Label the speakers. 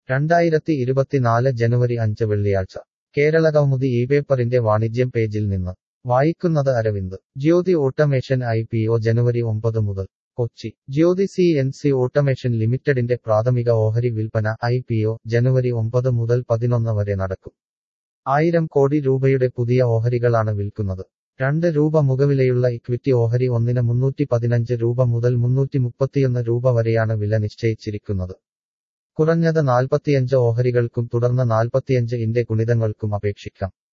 Speaker 1: രണ്ടായിരത്തി ഇരുപത്തിനാല് ജനുവരി അഞ്ച് വെള്ളിയാഴ്ച കേരളകൗമുദി ഈ പേപ്പറിന്റെ വാണിജ്യം പേജിൽ നിന്ന് വായിക്കുന്നത് Arvind Jyothi automation I P O ജനുവരി ഒമ്പത് മുതൽ Kochi Jyothi C N C automation ലിമിറ്റഡിന്റെ പ്രാഥമിക ഓഹരി വിൽപ്പന ഐ പി ഒ ജനുവരി ഒമ്പത് മുതൽ പതിനൊന്ന് വരെ നടക്കും ആയിരം കോടി രൂപയുടെ പുതിയ ഓഹരികളാണ് വിൽക്കുന്നത് രണ്ട് രൂപ മുഖവിലയുള്ള ഇക്വിറ്റി ഓഹരി ഒന്നിന് മുന്നൂറ്റി പതിനഞ്ച് രൂപ മുതൽ മുന്നൂറ്റി മുപ്പത്തിയൊന്ന് രൂപ വരെയാണ് വില നിശ്ചയിച്ചിരിക്കുന്നത് കുറഞ്ഞത് നാൽപ്പത്തിയഞ്ച് ഓഹരികൾക്കും തുടർന്ന് നാൽപ്പത്തിയഞ്ച് ഇന്റെ ഗുണിതങ്ങൾക്കും അപേക്ഷിക്കാം